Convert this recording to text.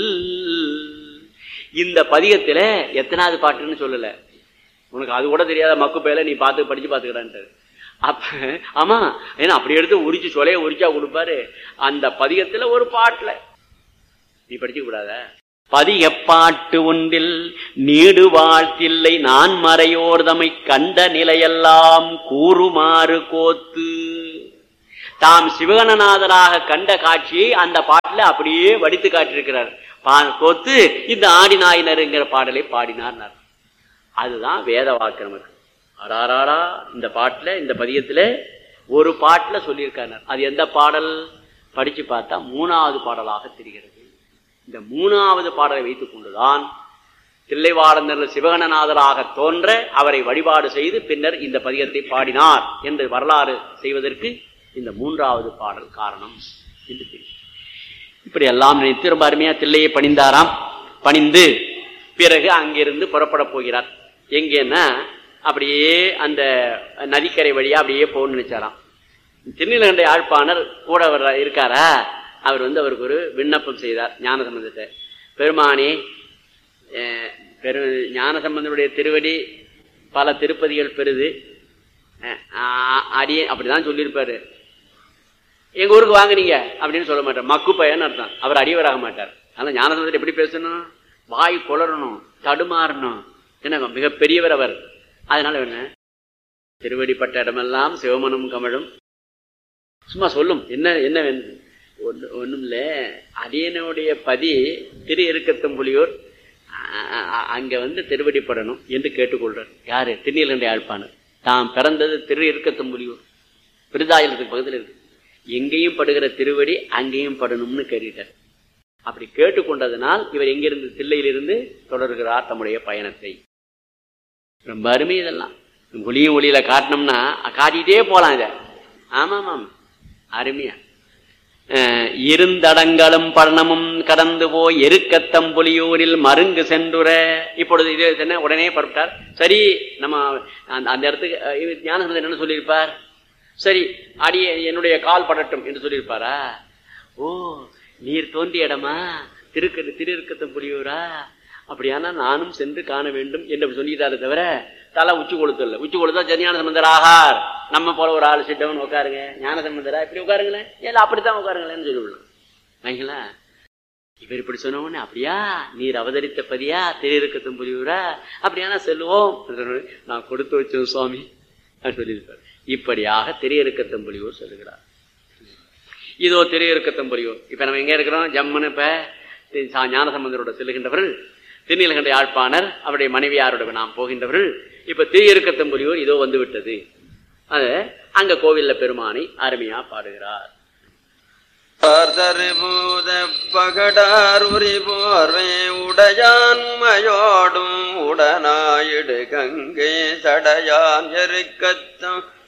இந்த பதிகத்துல எத்தனாவது பாட்டுன்னு சொல்லல உனக்கு அது கூட தெரியாத மக்கு பேல நீ பார்த்து படிச்சு பார்த்துக்கிறான்ட்டு அப்ப ஆமா ஏன்னா அப்படி எடுத்து உரிச்சு சொலைய உரிச்சா கொடுப்பாரு அந்த பதிகத்துல ஒரு பாட்டுல நீ படிச்சு கூடாத பதிகப்பாட்டு ஒன்றில் நீடு வாழ்த்தில்லை நான் மறையோர்தமை கண்ட நிலையெல்லாம் கூறுமாறு கோத்து தாம் சிவகணநாதராக கண்ட காட்சியை அந்த பாட்டில் அப்படியே வடித்து காட்டியிருக்கிறார் பா- கோத்து இந்த ஆடினாயினருங்கிற பாடலை பாடினார் அதுதான் வேத வாக்கு நமக்கு அடாராடா இந்த பாட்டுல இந்த பதியத்துல ஒரு பாட்டுல சொல்லியிருக்காரு அது எந்த பாடல் படிச்சு பார்த்தா மூணாவது பாடலாக தெரிகிறது இந்த மூணாவது பாடலை வைத்துக் கொண்டுதான் தில்லைவாழந்தர் சிவகணநாதராக தோன்ற அவரை வழிபாடு செய்து பின்னர் இந்த பதிகத்தை பாடினார் என்று வரலாறு செய்வதற்கு இந்த மூன்றாவது பாடல் காரணம் என்று தெரியும் இப்படி எல்லாம் நினைத்து ரொம்ப அருமையா தில்லையை பணிந்தாராம் பணிந்து பிறகு அங்கிருந்து புறப்பட போகிறார் எங்கன்னா அப்படியே அந்த நதிக்கரை வழியா அப்படியே போகணும்னு நினைச்சாராம் திருநீலகண்ட யாழ்ப்பாணர் கூட அவர் இருக்காரா அவர் வந்து அவருக்கு ஒரு விண்ணப்பம் செய்தார் ஞான சம்பந்தத்தை பெருமானே அஹ், பெரு ஞான சம்பந்தனுடைய திருவடி பல திருப்பதிகள் பெறுது அஹ், ஆ- அடியே அப்படிதான் சொல்லியிருப்பாரு எங்க ஊருக்கு வாங்க நீங்க அப்படின்னு சொல்ல மாட்டார் மக்கு பையன் அர்த்தம் அவர் அடியவராக மாட்டார் அதனால ஞானசம்பந்தர் எப்படி பேசணும் வாய் குளறணும் தடுமாறணும் என்ன மிக பெரியவர் அவர் அதனால என்ன திருவடிப்பட்ட இடமெல்லாம் சிவமனும் கமழும் சும்மா சொல்லும் என்ன என்ன வேணும் ஒண்ணு ஒண்ணும் இல்ல அடியனுடைய பதி திரு இருக்கத்தம் புலியூர் அ- அ- அங்க வந்து திருவடிப்படணும் என்று கேட்டுக்கொள்றார் யாரு திருநீலகண்ட யாழ்ப்பாணர் தாம் பிறந்தது திரு இருக்கத்தம் புலியூர் விருதாயலத்துக்கு பக்கத்தில் இருக்கு எங்கேயும் படுகிற திருவடி அங்கேயும் படணும்னு கேட்டுட்டார் அப்படி கேட்டுக்கொண்டதனால் இவர் எங்கிருந்து தில்லையிலிருந்து தொடர்கிறார் தம்முடைய பயணத்தை ரொம்ப அருமை இதெல்லாம் ஒளியும் ஒளியில காட்டினோம்னா காட்டிட்டே போலாம் இத ஆமா ஆமாம் அருமையா அஹ், இருந்தடங்களும் பழனமும் கடந்து போய் எருக்கத்தம்புலியூரில் மருங்கு சென்றுற இப்பொழுது இது என்ன உடனே புறப்பட்டார் சரி நம்ம அந்த அந்த இடத்துக்கு அஹ், இவர் ஞானசம்பந்தர் என்ன சொல்லியிருப்பார் சரி அடிய என்னுடைய கால் படட்டும் என்று சொல்லியிருப்பாரா ஓ நீர் தோன்றிய இடமா திருக்கு திருக்கத்தம் புலியூரா அப்படியானா நானும் சென்று காண வேண்டும் என்று சொல்லிட்டாரு தவிர தலை உச்சி கொளுத்தல உச்சி கொளுத்தா சரி ஞான சம்பந்தர் ஆகார் நம்ம போல ஒரு ஆள் சிட்டவன் உட்காருங்க ஞான சம்பந்தரா இப்படி உட்காருங்களேன் ஏல அப்படித்தான் உட்காருங்களேன்னு சொல்லிவிடலாம் வைங்களா இவர் இப்படி சொன்ன உடனே அப்படியா நீர் அவதரித்த பதியா திருக்கத்தும் புரியுரா அப்படியானா செல்வோம் நான் கொடுத்து வச்சேன் சுவாமி அப்படின்னு சொல்லியிருப்பார் இப்படியாக திரையறுக்கத்தம் புலியூர் சொல்லுகிறார் இதோ திரையறுக்கத்தம் புலியூர் இப்ப நம்ம எங்க இருக்கிறோம் ஜம்முன்னு இப்ப தி- சா- ஞானசம்பந்தரோட செல்லுகின்றவர்கள் திருநீலகண்ட யாழ்ப்பாணர் அவருடைய மனைவியாரோட நாம் போகின்றவர்கள் இப்ப திரையறுக்கத்தம் புலியூர் இதோ வந்து விட்டது அது அங்க கோவில்ல பெருமானை அருமையா பாடுகிறார் பூத பகடாருரி போர்வே உடையான் மயோடும் உடனாயிடு கங்கை சடையான் எருக்கத்தம்